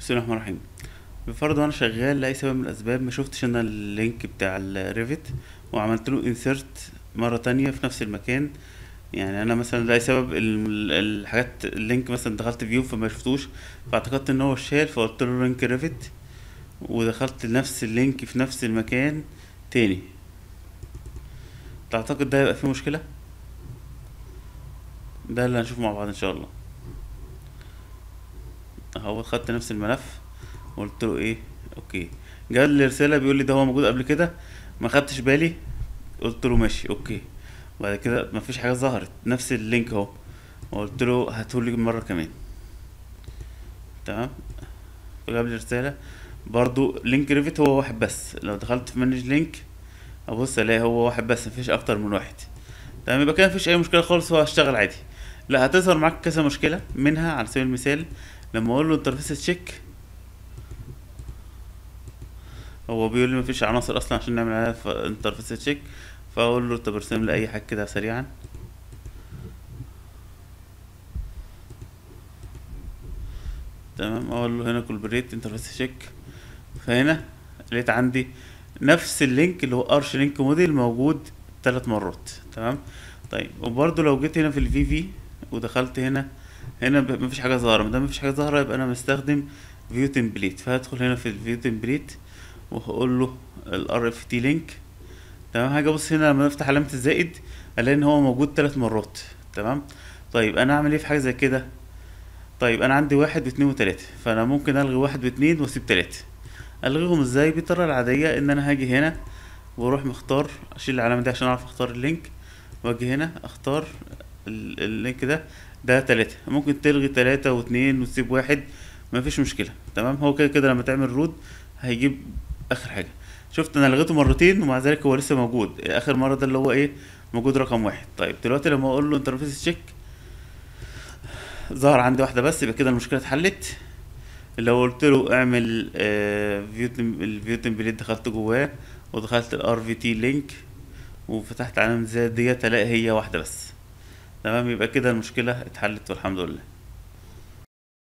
بسم الله الرحمن الرحيم بفرض وانا شغال لاي سبب من الاسباب ما شفتش انا اللينك بتاع الريفت وعملت له انسيرت مره تانية في نفس المكان يعني انا مثلا لاي سبب ال- الحاجات اللينك مثلا دخلت فيو فما شفتوش فاعتقدت ان هو اتشال فقلت له لينك ريفت ودخلت نفس اللينك في نفس المكان تاني تعتقد ده هيبقى فيه مشكله ده اللي هنشوفه مع بعض ان شاء الله اهو خدت نفس الملف وقلت له ايه اوكي جاب لي رساله بيقول لي ده هو موجود قبل كده ما خدتش بالي قلت له ماشي اوكي وبعد كده ما فيش حاجه ظهرت نفس اللينك اهو وقلت له هاتهولي مره كمان تمام جاب لي رساله برضو لينك ريفت هو واحد بس لو دخلت في مانج لينك ابص الاقي هو واحد بس مفيش اكتر من واحد تمام يبقى كده مفيش اي مشكله خالص هو هيشتغل عادي لا هتظهر معاك كذا مشكله منها على سبيل المثال لما اقول له انترفيس تشيك هو بيقول لي مفيش عناصر اصلا عشان نعمل عليها انترفيس تشيك فاقول له طب ارسم لي اي حاجه كده سريعا تمام اقول له هنا كولبريت انترفيس تشيك فهنا لقيت عندي نفس اللينك اللي هو ارش لينك موديل موجود ثلاث مرات تمام طيب وبرده لو جيت هنا في الفي في ودخلت هنا هنا ب- مفيش حاجه ظاهره ما دام مفيش حاجه ظاهره يبقى انا مستخدم فيو تمبليت فهدخل هنا في الفيو تمبليت وهقول له الار اف تي لينك تمام هاجي ابص هنا لما افتح علامه الزائد الاقي ان هو موجود ثلاث مرات تمام طيب انا اعمل ايه في حاجه زي كده طيب انا عندي واحد واثنين وتلاته فانا ممكن الغي واحد واثنين واسيب تلاته الغيهم ازاي بالطريقه العاديه ان انا هاجي هنا واروح مختار اشيل العلامه دي عشان اعرف اختار اللينك واجي هنا اختار ال- اللينك ده ده تلاتة ممكن تلغي تلاتة واتنين وتسيب واحد مفيش مشكلة تمام هو كده كده لما تعمل رود هيجيب اخر حاجة شفت انا لغيته مرتين ومع ذلك هو لسه موجود اخر مرة ده اللي هو ايه موجود رقم واحد طيب دلوقتي لما اقول له انترفيس تشيك ظهر عندي واحدة بس يبقى كده المشكلة اتحلت لو قلت له اعمل فيو الفيو تمبليت دخلت جواه ودخلت الار في تي لينك وفتحت علامة زي ديت الاقي هي واحدة بس تمام يبقى كده المشكلة اتحلت والحمد لله